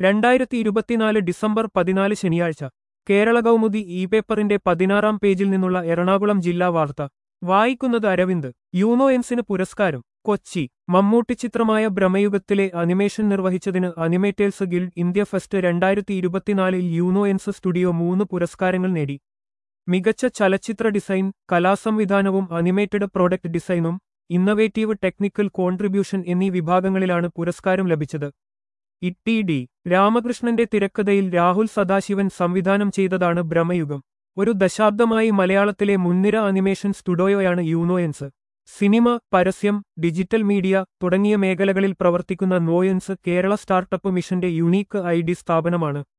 രണ്ടായിരത്തി ഇരുപത്തിനാല് ഡിസംബർ പതിനാല് ശനിയാഴ്ച കേരള കൗമുദി ഇ പേപ്പറിന്റെ പതിനാറാം പേജിൽ നിന്നുള്ള എറണാകുളം ജില്ലാ വാർത്ത വായിക്കുന്നത് അരവിന്ദ് യൂനോ എൻസിന് പുരസ്കാരം കൊച്ചി മമ്മൂട്ടി ചിത്രമായ ഭ്രമയുഗത്തിലെ അനിമേഷൻ നിർവഹിച്ചതിന് അനിമേറ്റേഴ്സ് ഗിൽഡ് ഇന്ത്യ ഫെസ്റ്റ് രണ്ടായിരത്തി ഇരുപത്തിനാലിൽ യൂനോ എൻസ് സ്റ്റുഡിയോ മൂന്ന് പുരസ്കാരങ്ങൾ നേടി മികച്ച ചലച്ചിത്ര ഡിസൈൻ കലാസംവിധാനവും അനിമേറ്റഡ് പ്രോഡക്റ്റ് ഡിസൈനും ഇന്നവേറ്റീവ് ടെക്നിക്കൽ കോൺട്രിബ്യൂഷൻ എന്നീ വിഭാഗങ്ങളിലാണ് പുരസ്കാരം ലഭിച്ചത് ഇട്ടി ഡി രാമകൃഷ്ണന്റെ തിരക്കഥയിൽ രാഹുൽ സദാശിവൻ സംവിധാനം ചെയ്തതാണ് ഭ്രമയുഗം ഒരു ദശാബ്ദമായി മലയാളത്തിലെ മുൻനിര അനിമേഷൻ സ്റ്റുഡിയോയാണ് യൂനോയൻസ് സിനിമ പരസ്യം ഡിജിറ്റൽ മീഡിയ തുടങ്ങിയ മേഖലകളിൽ പ്രവർത്തിക്കുന്ന നോയൻസ് കേരള സ്റ്റാർട്ടപ്പ് മിഷന്റെ യുണീക്ക് ഐ ഡി സ്ഥാപനമാണ്